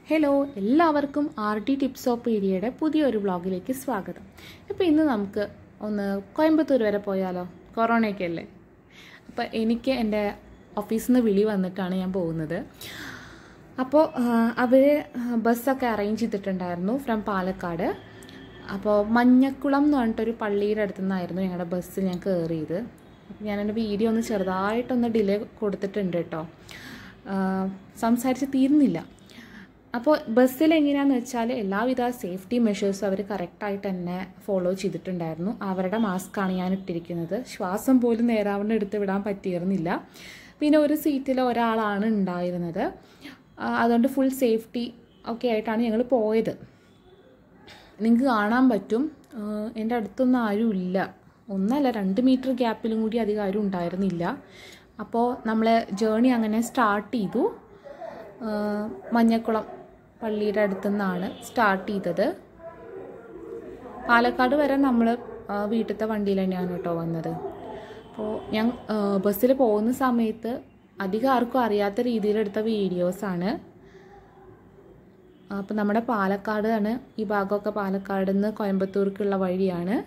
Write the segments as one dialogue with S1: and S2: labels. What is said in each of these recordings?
S1: hello എല്ലാവർക്കും R T tips of പീഡിയയുടെ പുതിയൊരു വ്ളോഗിലേക്ക് സ്വാഗതം ഇപ്പോൾ ഇന്ന് നമുക്ക് ഒന്ന് കോയമ്പത്തൂർ വരെ പോയാലോ കൊറോണയൊക്കെ അല്ലേ അപ്പോൾ എനിക്ക് എൻ്റെ ഓഫീസിൽ നിന്ന് വിളി വന്നിട്ടാണ് ഞാൻ പോകുന്നത് അപ്പോൾ അവർ ബസ്സൊക്കെ അറേഞ്ച് ചെയ്തിട്ടുണ്ടായിരുന്നു ഫ്രം പാലക്കാട് അപ്പോൾ മഞ്ഞക്കുളം എന്ന് പറഞ്ഞിട്ടൊരു പള്ളിയുടെ അടുത്തു നിന്നായിരുന്നു ഞങ്ങളുടെ ബസ് ഞാൻ കയറിയത് അപ്പോൾ ഞാൻ എൻ്റെ വീഡിയോ ഒന്ന് ചെറുതായിട്ടൊന്ന് ഡിലേ കൊടുത്തിട്ടുണ്ട് കേട്ടോ സംസാരിച്ച് തീരുന്നില്ല അപ്പോൾ ബസ്സിൽ എങ്ങനെയാണെന്ന് വെച്ചാൽ എല്ലാവിധ സേഫ്റ്റി മെഷേഴ്സും അവർ കറക്റ്റായിട്ട് തന്നെ ഫോളോ ചെയ്തിട്ടുണ്ടായിരുന്നു അവരുടെ മാസ്ക്കാണ് ഞാൻ ഇട്ടിരിക്കുന്നത് ശ്വാസം പോലും നേരാവണ്ണം എടുത്ത് വിടാൻ പറ്റിയിരുന്നില്ല പിന്നെ ഒരു സീറ്റിൽ ഒരാളാണ് ഉണ്ടായിരുന്നത് അതുകൊണ്ട് ഫുൾ സേഫ്റ്റി ഒക്കെ ആയിട്ടാണ് ഞങ്ങൾ പോയത് നിങ്ങൾക്ക് കാണാൻ പറ്റും എൻ്റെ അടുത്തൊന്നും ആരും ഇല്ല ഒന്നല്ല രണ്ട് മീറ്റർ ഗ്യാപ്പിലും കൂടി അധികം ആരും ഉണ്ടായിരുന്നില്ല അപ്പോൾ നമ്മൾ ജേണി അങ്ങനെ സ്റ്റാർട്ട് ചെയ്തു മഞ്ഞക്കുളം പള്ളിയുടെ അടുത്തു നിന്നാണ് സ്റ്റാർട്ട് ചെയ്തത് പാലക്കാട് വരെ നമ്മൾ വീട്ടിലത്തെ വണ്ടിയിൽ തന്നെയാണ് കേട്ടോ വന്നത് അപ്പോൾ ഞാൻ ബസ്സിൽ പോകുന്ന സമയത്ത് അധികം ആർക്കും അറിയാത്ത രീതിയിലെടുത്ത വീഡിയോസാണ് അപ്പോൾ നമ്മുടെ പാലക്കാട് ആണ് ഈ ഭാഗമൊക്കെ പാലക്കാട് നിന്ന് കോയമ്പത്തൂർക്കുള്ള വഴിയാണ്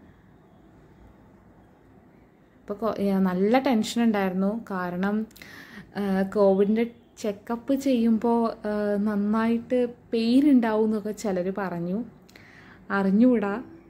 S1: ഇപ്പോൾ നല്ല ടെൻഷൻ ഉണ്ടായിരുന്നു കാരണം കോവിഡിൻ്റെ ചെക്കപ്പ് ചെയ്യുമ്പോൾ നന്നായിട്ട് പെയിൻ ഉണ്ടാവും എന്നൊക്കെ ചിലർ പറഞ്ഞു അറിഞ്ഞുകൂടാ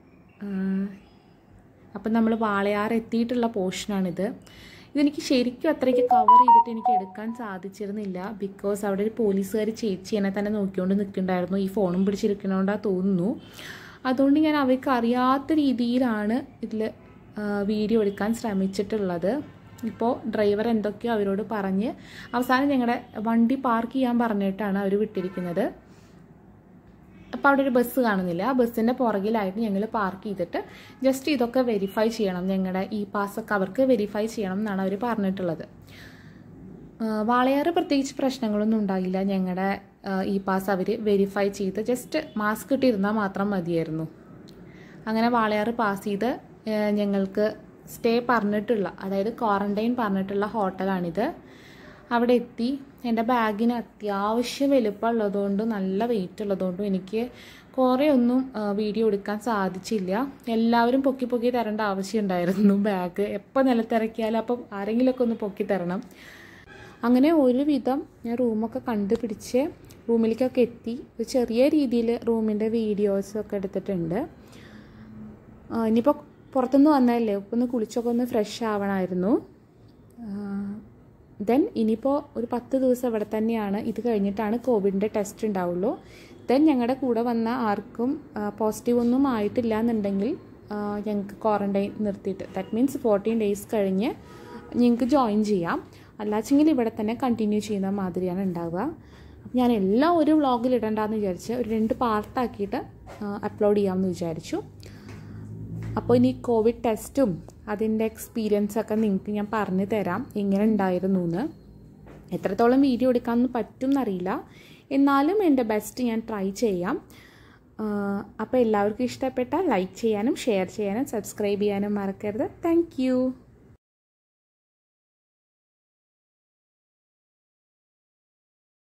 S1: അപ്പം നമ്മൾ വാളയാർ എത്തിയിട്ടുള്ള പോർഷനാണിത് ഇതെനിക്ക് ശരിക്കും അത്രയ്ക്ക് കവർ ചെയ്തിട്ട് എനിക്ക് എടുക്കാൻ സാധിച്ചിരുന്നില്ല ബിക്കോസ് അവിടെ ഒരു പോലീസുകാർ ചേച്ചി എന്നെ തന്നെ നോക്കിക്കൊണ്ട് നിൽക്കുന്നുണ്ടായിരുന്നു ഈ ഫോണും പിടിച്ചിരിക്കണോണ്ടാ തോന്നുന്നു അതുകൊണ്ട് ഞാൻ അവർക്ക് അറിയാത്ത രീതിയിലാണ് ഇതിൽ വീഡിയോ എടുക്കാൻ ശ്രമിച്ചിട്ടുള്ളത് ഇപ്പോൾ ഡ്രൈവർ എന്തൊക്കെയോ അവരോട് പറഞ്ഞ് അവസാനം ഞങ്ങളുടെ വണ്ടി പാർക്ക് ചെയ്യാൻ പറഞ്ഞിട്ടാണ് അവർ വിട്ടിരിക്കുന്നത് അപ്പോൾ അവിടെ ഒരു ബസ് കാണുന്നില്ല ആ ബസ്സിൻ്റെ പുറകിലായിട്ട് ഞങ്ങൾ പാർക്ക് ചെയ്തിട്ട് ജസ്റ്റ് ഇതൊക്കെ വെരിഫൈ ചെയ്യണം ഞങ്ങളുടെ ഈ പാസ്സൊക്കെ അവർക്ക് വെരിഫൈ ചെയ്യണം എന്നാണ് അവർ പറഞ്ഞിട്ടുള്ളത് വാളയാറ് പ്രത്യേകിച്ച് പ്രശ്നങ്ങളൊന്നും ഉണ്ടായില്ല ഞങ്ങളുടെ ഈ പാസ് അവർ വെരിഫൈ ചെയ്ത് ജസ്റ്റ് മാസ്ക് ഇട്ടിരുന്നാൽ മാത്രം മതിയായിരുന്നു അങ്ങനെ വാളയാറ് പാസ് ചെയ്ത് ഞങ്ങൾക്ക് സ്റ്റേ പറഞ്ഞിട്ടുള്ള അതായത് ക്വാറൻറ്റൈൻ പറഞ്ഞിട്ടുള്ള ഹോട്ടലാണിത് അവിടെ എത്തി എൻ്റെ ബാഗിന് അത്യാവശ്യം വലുപ്പമുള്ളതുകൊണ്ട് നല്ല വെയിറ്റ് ഉള്ളതുകൊണ്ടും എനിക്ക് കുറേ ഒന്നും വീഡിയോ എടുക്കാൻ സാധിച്ചില്ല എല്ലാവരും പൊക്കി പൊക്കി തരേണ്ട ആവശ്യമുണ്ടായിരുന്നു ബാഗ് എപ്പോൾ നിലത്തിറക്കിയാലും അപ്പം ആരെങ്കിലുമൊക്കെ ഒന്ന് പൊക്കി തരണം അങ്ങനെ ഒരുവിധം ഞാൻ റൂമൊക്കെ കണ്ടുപിടിച്ച് റൂമിലേക്കൊക്കെ എത്തി ഒരു ചെറിയ രീതിയിൽ റൂമിൻ്റെ വീഡിയോസൊക്കെ എടുത്തിട്ടുണ്ട് ഇനിയിപ്പോൾ പുറത്തുനിന്ന് വന്നതല്ലേ ഇപ്പം ഒന്ന് കുളിച്ചൊക്കെ ഒന്ന് ഫ്രഷ് ആവണമായിരുന്നു ദെൻ ഇനിയിപ്പോൾ ഒരു പത്ത് ദിവസം ഇവിടെ തന്നെയാണ് ഇത് കഴിഞ്ഞിട്ടാണ് കോവിഡിൻ്റെ ടെസ്റ്റ് ഉണ്ടാവുള്ളൂ ദെൻ ഞങ്ങളുടെ കൂടെ വന്ന ആർക്കും പോസിറ്റീവ് ഒന്നും ആയിട്ടില്ല എന്നുണ്ടെങ്കിൽ ഞങ്ങൾക്ക് ക്വാറൻറ്റൈൻ നിർത്തിയിട്ട് ദാറ്റ് മീൻസ് ഫോർട്ടീൻ ഡേയ്സ് കഴിഞ്ഞ് ഞങ്ങൾക്ക് ജോയിൻ ചെയ്യാം അല്ലാച്ചെങ്കിൽ ഇവിടെ തന്നെ കണ്ടിന്യൂ ചെയ്യുന്ന മാതിരിയാണ് ഉണ്ടാവുക ഞാൻ എല്ലാം ഒരു വ്ളോഗിൽ ഇടണ്ടെന്ന് വിചാരിച്ച് ഒരു രണ്ട് പാർട്ടാക്കിയിട്ട് അപ്ലോഡ് ചെയ്യാമെന്ന് വിചാരിച്ചു അപ്പോൾ ഇനി കോവിഡ് ടെസ്റ്റും അതിൻ്റെ എക്സ്പീരിയൻസ് ഒക്കെ നിങ്ങൾക്ക് ഞാൻ പറഞ്ഞു തരാം എങ്ങനെ ഉണ്ടായിരുന്നു എന്ന് എത്രത്തോളം വീഡിയോ എടുക്കാമെന്ന് പറ്റും എന്നറിയില്ല എന്നാലും എൻ്റെ ബെസ്റ്റ് ഞാൻ ട്രൈ ചെയ്യാം അപ്പോൾ എല്ലാവർക്കും ഇഷ്ടപ്പെട്ടാൽ ലൈക്ക് ചെയ്യാനും ഷെയർ ചെയ്യാനും സബ്സ്ക്രൈബ് ചെയ്യാനും മറക്കരുത് താങ്ക്